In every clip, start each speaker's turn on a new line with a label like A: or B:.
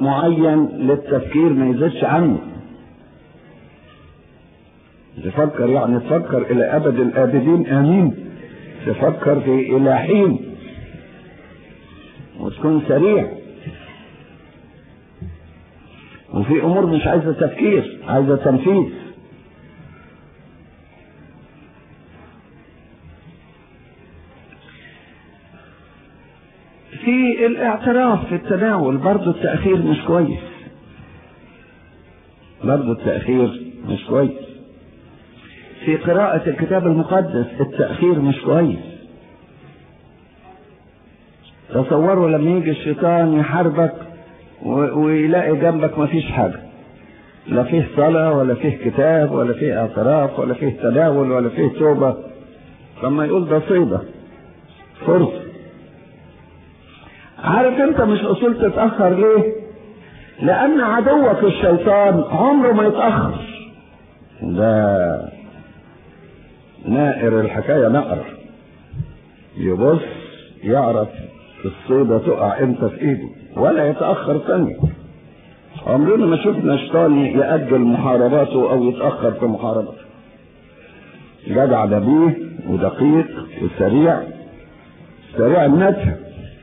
A: معين للتفكير ما يزيدش عنه تفكر يعني تفكر الى ابد الابدين امين تفكر في الى حين وتكون سريع وفي امور مش عايزه تفكير عايزه تنفيذ في الاعتراف في التناول برضه التأخير مش كويس برضه التأخير مش كويس في قراءة الكتاب المقدس التأخير مش كويس تصوروا لما يجي الشيطان يحاربك ويلاقي جنبك مفيش حاجة لا فيه صلاة ولا فيه كتاب ولا فيه اعتراف ولا فيه تناول ولا فيه توبة لما يقول ده صيدة فرصة عارف انت مش اصول تتأخر ليه لان عدوك الشيطان عمره ما يتأخر ده نائر الحكاية نقر يبص يعرف الصيدة تقع امتى في ايده ولا يتأخر ثانية عمرنا ما شفنا شيطان يأجل محارباته او يتأخر في محاربته جدع نبيه ودقيق وسريع سريع النتف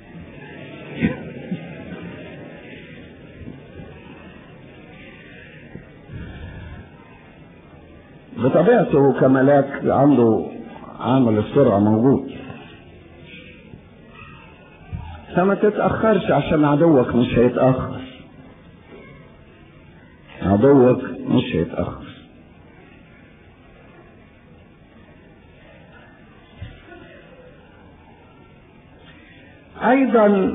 A: بطبيعته كملاك عنده عامل السرعة موجود فما تتأخرش عشان عدوك مش هيتأخر عدوك مش هيتأخر أيضا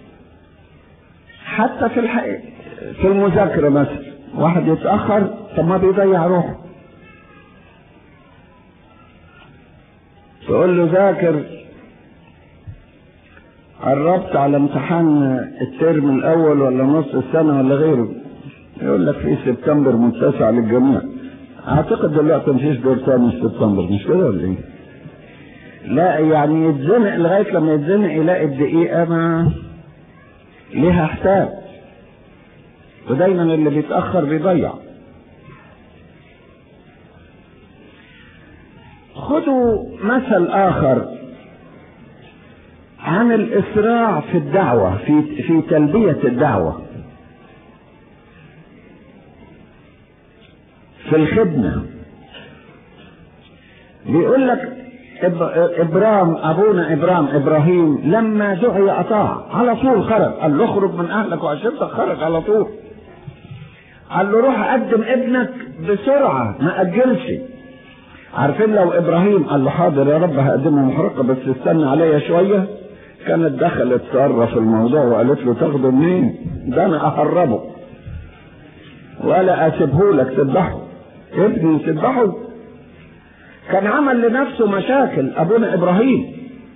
A: حتى في الحقيقة في المذاكرة مثلا واحد يتأخر طب ما بيضيع روحه تقول له ذاكر قربت على امتحان الترم الاول ولا نص السنه ولا غيره يقول لك في سبتمبر متسع للجميع اعتقد دلوقتي مفيش دور تاني في سبتمبر مش كده ولا ايه؟ لا يعني يتزنق لغايه لما يتزنق يلاقي الدقيقه ما ليها حساب ودايما اللي بيتاخر بيضيع خذوا مثل آخر عن الإسراع في الدعوة في في تلبية الدعوة في الخدمة بيقول لك إبرام أبونا إبرام إبراهيم لما دعي أطاع على طول خرج قال له اخرج من أهلك وعشيرتك خرج على طول قال له روح قدم ابنك بسرعة ما أجلش عارفين لو ابراهيم قال له حاضر يا رب هقدمه محرقه بس استنى عليا شويه كانت دخلت ساره في الموضوع وقالت له تاخده منين؟ ده انا اهربه ولا اسيبه لك تذبحه ابني تذبحه كان عمل لنفسه مشاكل ابونا ابراهيم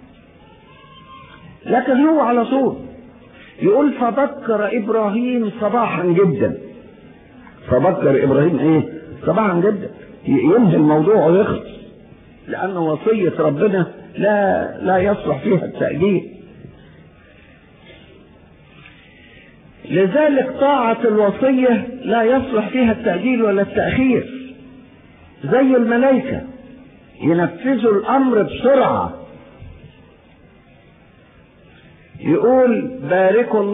A: لكن هو على طول يقول فبكر ابراهيم صباحا جدا فبكر ابراهيم ايه صباحا جدا ينهي الموضوع ويخلص لأن وصية ربنا لا لا يصلح فيها التأجيل لذلك طاعة الوصية لا يصلح فيها التأجيل ولا التأخير زي الملائكة ينفذوا الأمر بسرعة يقول باركوا الله